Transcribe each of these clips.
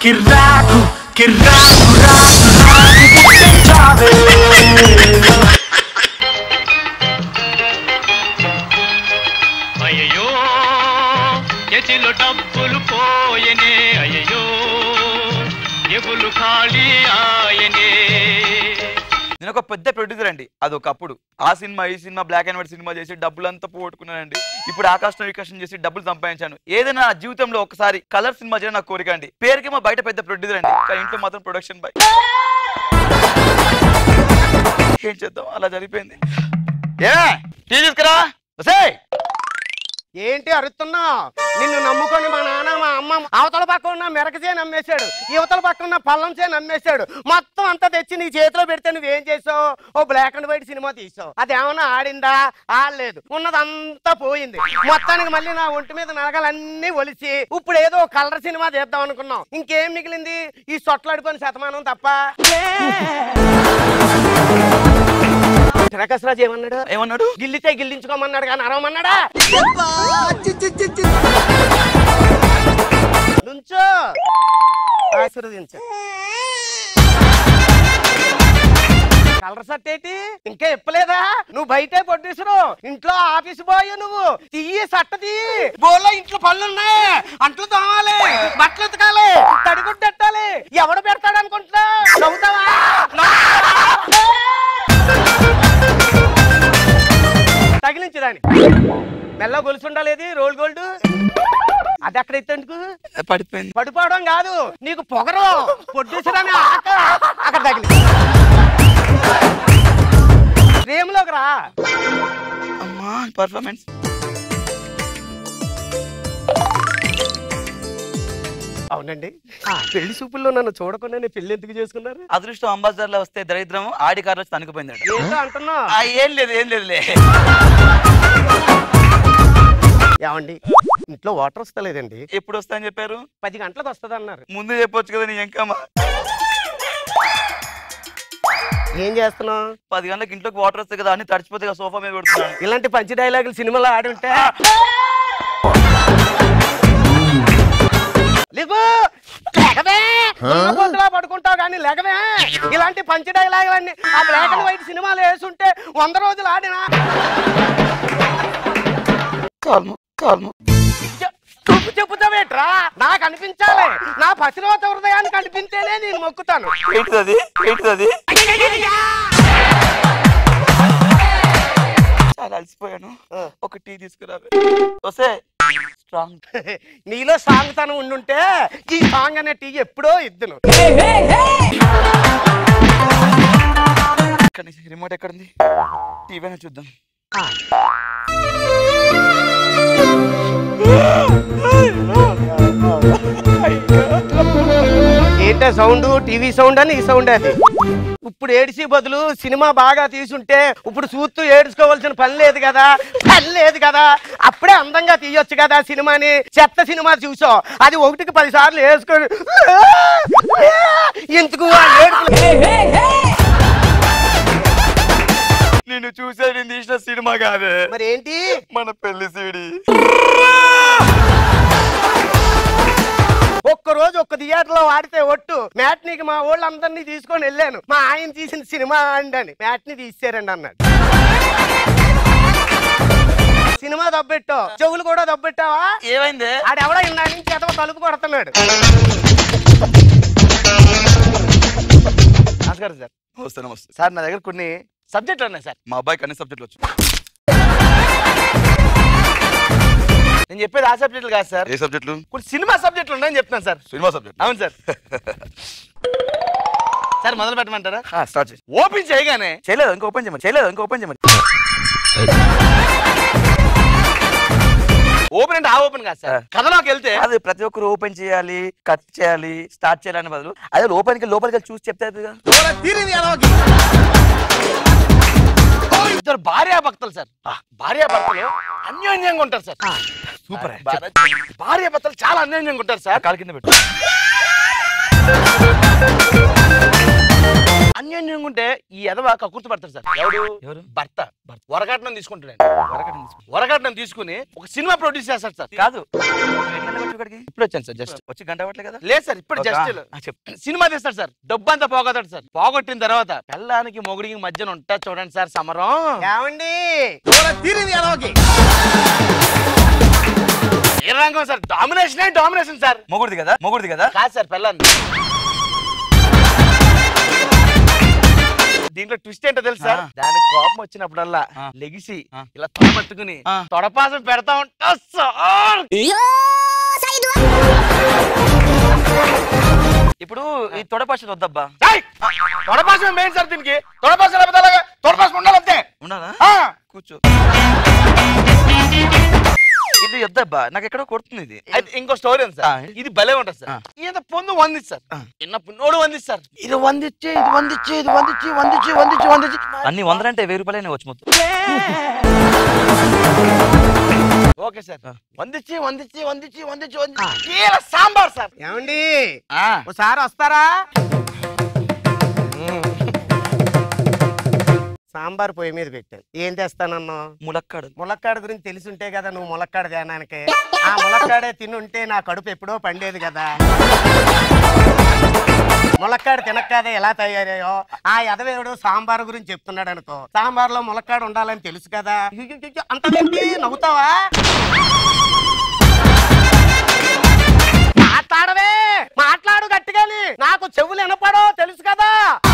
కిర్రాకు కిర్రాకు రాకు రాకు పుట్టించావే అయ్యో చేతిలో డబ్బులు పోయనే అయ్యో ఎగులు ఖాళీ ఆయనే నేను ఒక పెద్ద ప్రొడ్యూసర్ అండి అది ఒకప్పుడు ఆ సినిమా ఈ cinema black and white cinema చేసి డబ్బులంతా పోగొట్టుకున్నానండి ఇప్పుడు ఆకాశం వికాసం చేసి డబ్బులు సంపాదించాను ఏదైనా నా జీవితంలో ఒకసారి కలర్ సినిమా చేయడం నాకు కోరిక అండి పేరుకేమో బయట పెద్ద ప్రొడ్యూసర్ అండి కానీ ఇంట్లో మాత్రం ప్రొడక్షన్ బాయ్ ఏం చేద్దాం అలా జరిగిపోయింది ఏ టీ తీసుకురా వసేయ్ ఏంటి అరుస్తున్నా నిన్ను నమ్ముకొని మా నాన్న మా అమ్మ అవతల పక్క ఉన్న మెరకచే నమ్మేశాడు యువతల పక్క ఉన్న పల్లంచే నమ్మేశాడు మొత్తం అంతా తెచ్చి నీ చేతిలో పెడితే నువ్వేం చేసావు ఓ బ్లాక్ అండ్ వైట్ సినిమా తీసావు అది ఏమన్నా ఆడిందా ఆడలేదు ఉన్నదంతా పోయింది మొత్తానికి మళ్ళీ నా ఒంటి మీద నరగాలన్నీ ఒలిసి ఇప్పుడు ఏదో కలర్ సినిమా తీద్దాం అనుకున్నాం ఇంకేం మిగిలింది ఈ సొట్లాడుకొని శతమానం తప్ప ప్రకాశరాజు ఏమన్నాడు ఏమన్నాడు గిల్లితే గిల్లించుకోమన్నాడు కానీ అరవమన్నాడా నుంచో ఆశీర్వదించు కలర్ షర్ట్ ఏంటి ఇంకా ఇప్పలేదా నువ్వు బయటే ప్రొడ్యూసరు ఇంట్లో ఆఫీస్ బాయ్ నువ్వు తీయి సట్ట తీయి బోల్లో ఇంట్లో పనులు ఉన్నాయి అంట్లు తోమాలి బట్టలు ఉతకాలి తడిగుడ్డు పెట్టాలి ఎవడు పెడతాడు అనుకుంటున్నా నవ్వుతావా నవ్వుతావా? తగిలించదాని మెల్ల గొలుసు ఉండాలేది రోల్ గోల్డ్ అది అక్కడ ఎత్తేందుకు పడిపోయింది పడిపోవడం కాదు నీకు పొగరు ప్రొడ్యూసర్ అని ఆక అక్కడ తగిలి ఫ్రేమ్లోకి రా అమ్మా పర్ఫార్మెన్స్ అవునండి ఆ, పెళ్లి చూపుల్లో నన్ను చూడకుండానే పెళ్లి ఎందుకు చేసుకున్నారు అదృష్టం అంబాసిడర్ లో వస్తే దరిద్రం ఆడి కార్ వచ్చి తనుకుపోయిందట ఏంటో అంటున్నా ఆ, ఏం లేదు ఏం లేదులే ఏమండి ఇంట్లో వాటర్ వస్తలేదండి ఎప్పుడు వస్తా అని చెప్పారు పది గంటలకు వస్తుంది అన్నారు ముందు చెప్పొచ్చు కదా నీ ఎంకమ్మా ఏం చేస్తున్నావు పది గంటలకు ఇంట్లోకి వాటర్ వస్తాయి కదా అన్ని తడిచిపోతే కదా సోఫా మీద పెడుతున్నాను ఇలాంటి పంచి డైలాగులు సినిమాలో ఆడి ఉంటే లేకు లేకవే పొద్దులా పడుకుంటావు కానీ లేకవే ఇలాంటి పంచి డైలాగులన్నీ ఆ బ్లాక్ అండ్ వైట్ సినిమాలు వేసుంటే వంద రోజులు ఆడినా కాల్ము కాల్ము చె- నువ్వు చెప్పుతావేట్రా నాకు అనిపించాలి నా పసిరోత హృదయానికి అనిపించేనే నేను మొక్కుతాను ఏంటిది అది ఏంటిది అది చాలా అలసిపోయాను ఒక టీ తీసుకురా వస్తే స్ట్రాంగ్ నీలో సాంగ్ తనం ఉండుంటే ఈ సాంగ్ అనే టీ ఎప్పుడో ఇద్దును ఇక్కడ రిమోట్ ఎక్కడుంది టీవీ చూద్దాం ఏంటో సౌండ్ టీవీ సౌండ్ అని ఈ సౌండ్ అది ఇప్పుడు ఏడిసి బదులు సినిమా బాగా తీసుంటే ఇప్పుడు చూస్తూ ఏడుచుకోవాల్సిన పని లేదు కదా పని లేదు కదా అప్పుడే అందంగా తీయొచ్చు కదా సినిమాని చెత్త సినిమా చూసావు అది ఒకటికి పది సార్లు వేసుకొని ఎందుకు ఆ ఏడుపులు? నేను చూసా నేను తీసిన సినిమా కాదే మరి ఏంటి మన పెళ్లి సీడి ఒక్క రోజు ఒక్క థియేటర్ లో వాడితే ఒట్టు మ్యాట్నీకి మా వాళ్ళందరినీ తీసుకొని వెళ్ళాను మా ఆయన తీసిన సినిమా అండి అని మ్యాట్ని తీసారండి అన్నాడు సినిమా దబ్బెట్టో చెవులు కూడా దబ్బెట్టావా ఏమైంది ఆడెవడో ఇందా నుంచి ఎదవ తలుపు కొడుతున్నాడు నమస్కారం సార్ వస్తాను వస్తాను సార్ నా దగ్గర కొన్ని సబ్జెక్టులు ఉన్నాయి సార్ మా అబ్బాయికి అన్ని సబ్జెక్టులు వచ్చు నేను చెప్పేది ఆ సబ్జెక్టులు కాదు సార్ ఏ సబ్జెక్టులు కొన్ని సినిమా సబ్జెక్టులు ఉన్నాయని చెప్తున్నాను సార్ సినిమా సబ్జెక్ట్ అవును సార్ సార్ మొదలు పెట్టమంటారా స్టార్ట్ చేసి ఓపెన్ చేయగానే చేయలేదు ఇంకా ఓపెన్ చేయమని చేయలేదు ఇంకా ఓపెన్ చేయమని ఓపెన్ అంటే ఆ ఓపెన్ కాదు సార్ కథలోకి వెళ్తే అది ప్రతి ఒక్కరు ఓపెన్ చేయాలి కట్ చేయాలి స్టార్ట్ చేయాలని బదులు అదే ఓపెన్కి లోపలికి వెళ్ళి చూసి చెప్తే అవుతుంది కదా ఇద్దరు భార్యా భక్తులు సార్ భార్యా భర్తలు అన్యోన్యంగా ఉంటారు సార్ సూపర్ భార్య భర్తలు చాలా అన్యోన్యంగా ఉంటారు సార్ కాలు కింద పెట్టు అన్యోన్యంగా ఉంటే ఈ ఎదవ కక్కుర్తి పడతారు సార్ ఎవడు ఎవరు? భర్త భర్త వరకట్నం తీసుకుంటాడు వరకట్నం తీసుకో. వరకట్నం తీసుకుని ఒక సినిమా ప్రొడ్యూస్ చేస్తాడు సార్ కాదు నువ్వు ఎన్ని గంటలకు వచ్చావు ఇక్కడికి? ఇప్పుడు వచ్చాను సార్ జస్ట్ వచ్చి గంట అవ్వట్లే కదా లేదు సార్ ఇప్పుడు ఒక- జస్ట్ ఆ, చెప్పు సినిమా తీస్తాడు సార్ డబ్బు అంతా పోగొట్టాడు సార్ పోగొట్టిన తర్వాత పెళ్ళానికి మొగుడికి మధ్యన ఉంటా చూడండి సార్ సమరం ఏమండి ఏ రంగం సార్ డామినేషన్ డామినేషన్ సార్ మొగుడిది కదా మొగుడిది కదా కాదు సార్ పెళ్ళాన్ని దీంట్లో ట్విస్ట్ ఏంటో తెలుసు సార్ ఆ. దానికి కోపం వచ్చినప్పుడల్లా ఆ. లెగిసి ఆ. ఇలా తొడపట్టుకుని ఆ. తొడపాసం పెడతా ఉంటా సార్ ఇప్పుడు ఈ తొడపక్ష వద్దబ్బా ఏయ్! తొడపాసం మెయిన్ సార్ దీనికి తొడపాసం లేకపోతే అలాగా తొడపాసం ఉండాలంతే ఉండాలా ఆ. కూర్చో ఇది వద్దబ్బా నాకు ఎక్కడో కొడుతుంది ఇది అయితే ఇంకో స్టోరీ ఉంది సార్ ఆ. ఇది భలే ఉంటుంది సార్ ఆ. ఈయన పొందు వందిచ్చు సార్ ఆ. చిన్న పున్నోడు వందిస్తారు ఇది వందిచ్చి ఇది వందిచ్చి ఇది వందిచ్చి వందిచ్చి వందిచ్చి వందిచ్చి అన్ని వందలంటే వెయ్యి రూపాయలే వచ్చి మొత్తం ఓకే సార్ ఆ. వందిచ్చి వందిచ్చి వందిచ్చి వందిచ్చి వందిచ్చి కీల సాంబార్ సార్ ఏమండి ఆ. ఒకసారి వస్తారా సాంబార్ పొయ్యి మీద పెట్టాను ఏం తెస్తానన్నా ములక్కాడు ములక్కాడ గురించి తెలిసి ఉంటే కదా నువ్వు ములక్కాడ తినడానికి ఆ ములక్కాడే తిని ఉంటే నా కడుపు ఎప్పుడో పండేది కదా ములక్కాడ తినక్కాదే ఎలా తయారయ్యో ఆ ఎదవేవుడు సాంబార్ గురించి చెప్తున్నాడు అనుకో సాంబార్ లో ములక్కాడ ఉండాలని తెలుసు కదా అయ్యయ్యయ్యో, అంత తింటే నవ్వుతావా మాట్లాడవే మాట్లాడు గట్టిగాని నాకు చెవులు వినపడో తెలుసు కదా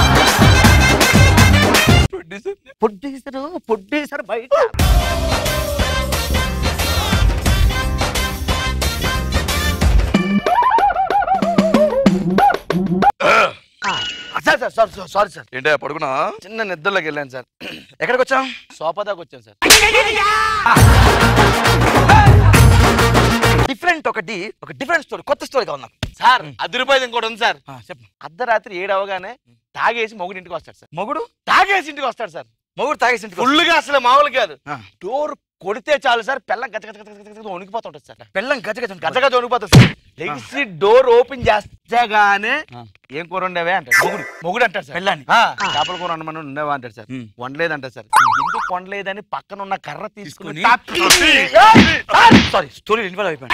పొడ్డీసరు పొడ్డీసరు బయట sir sir sir sir sorry sir ఏంటో పడుకున్నా చిన్న నిద్రలోకి వెళ్ళాను సార్ ఎక్కడికి వచ్చాం సోఫా దాకా వచ్చాను సార్ డిఫరెంట్ ఒకటి ఒక డిఫరెంట్ స్టోరీ కొత్త స్టోరీ కావాలి నాకు సార్ అదిరిపోయేది ఇంకోటి ఉంది సార్ ఆ, చెప్పు అర్ధరాత్రి ఏడు అవగానే తాగేసి మొగుడు ఇంటికి వస్తాడు సార్ మొగుడు తాగేసి ఇంటికి వస్తాడు సార్ మొగుడు తాగేసి ఇంటికి వస్తాడు. ఫుల్గా అసలు మామూలు కాదు ఆ. డోర్ కొడితే చాలు సార్ పిల్ల గజ గజ గజ గజ గజ వణికిపోతుంటది సార్ పెళ్ళం గజ గజ గజ గజ వణికిపోతుంది సార్ లెగిసి డోర్ ఓపెన్ చేస్తేగానే ఆ. ఏం కూర ఉండేవే అంటాడు మొగుడు మొగుడు అంటాడు సార్ పెళ్ళాన్ని ఆ, చేపల కూర వండమని ఉండేవా అంటాడు సార్ ఉమ్. వండలేదంటారు సార్ ఎందుకు వండలేదని పక్కన ఉన్న కర్ర తీసుకుని తీసుకుని తప్పి- సారీ స్టోరీ ఇన్వాల్వ్ అయిపోయాను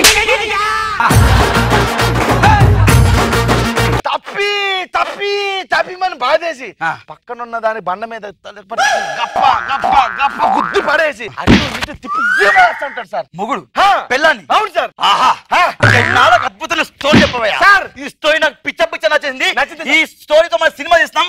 తప్పి తప్పి తప్పి మనం బాధేసి ఆ. పక్కన ఉన్న దాని బండ మీద తల పట్టి గప్ప గప్ప గప్ప గుద్దు పడేసి అటు ఇటు తిప్పి ఏమేస్తుంటాడు సార్ మొగుడు ఆ. పెళ్ళాన్ని అవును సార్ ఆహా నాకు అద్భుతమైన స్టోరీ చెప్పవయ్యా సార్. ఈ స్టోరీ నాకు పిచ్చ పిచ్చ నచ్చింది నచ్చింది, ఈ స్టోరీతో మన సినిమా తీస్తాం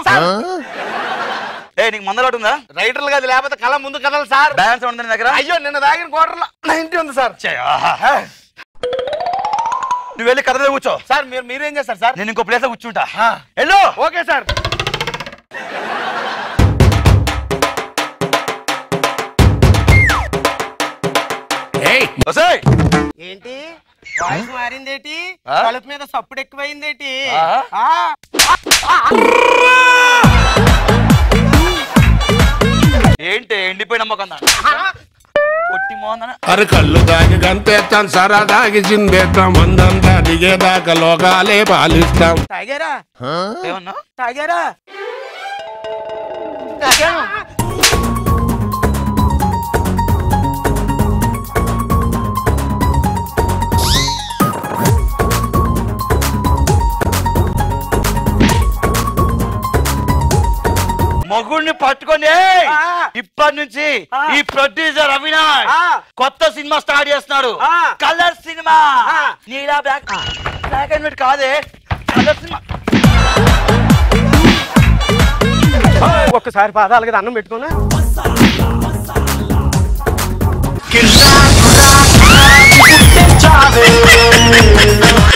ఏ నీకు మందలాటు ఉందా రైటర్లు కాదు లేకపోతే కళ ముందు కదలు సార్ బ్యాలెన్స్ ఉంది నీ దగ్గర అయ్యో నిన్న తాగిన క్వార్టర్లో నా ఇంటి ఉంది సార్ ఛే, ఆహా. నువ్వు వెళ్ళి కథ మీద కూర్చో సార్ మీరు మీరేం చేస్తారు సార్ నేను ఇంకో ప్లేస్ లో కూర్చుంటా ఆ. వెళ్ళు ఓకే సార్ వసేయ్. ఏంటి వాయిస్ మారిందేటి ఆ? కలుపు మీద సప్పుడు ఎక్కువైందేటి ఆ? ఆ. ఏంటి ఎండిపోయిన మొక్క కొట్టి మోందన అరే కళ్ళు దాగి గంతేస్తాం సరా దాగి చిందేస్తాం మందంతా దిగేదాకా లోకాలే పాలిస్తాం తాగారా ఏమన్నా తాగారా మొగుడిని పట్టుకొని ఆ. ఇప్పటి నుంచి ఆ. ఈ ప్రొడ్యూసర్ అవినాష్ ఆ. కొత్త సినిమా స్టార్ట్ చేస్తున్నాడు ఆ. కలర్ సినిమా ఆ. నీలా బ్లాక్ బ్లాక్ అండ్ వైట్ కాదే కలర్ సినిమా ఒక్కసారి పాదాలకి దండం పెట్టుకున్నా కిర్రా కిర్రా కిర్రా పుట్టించావే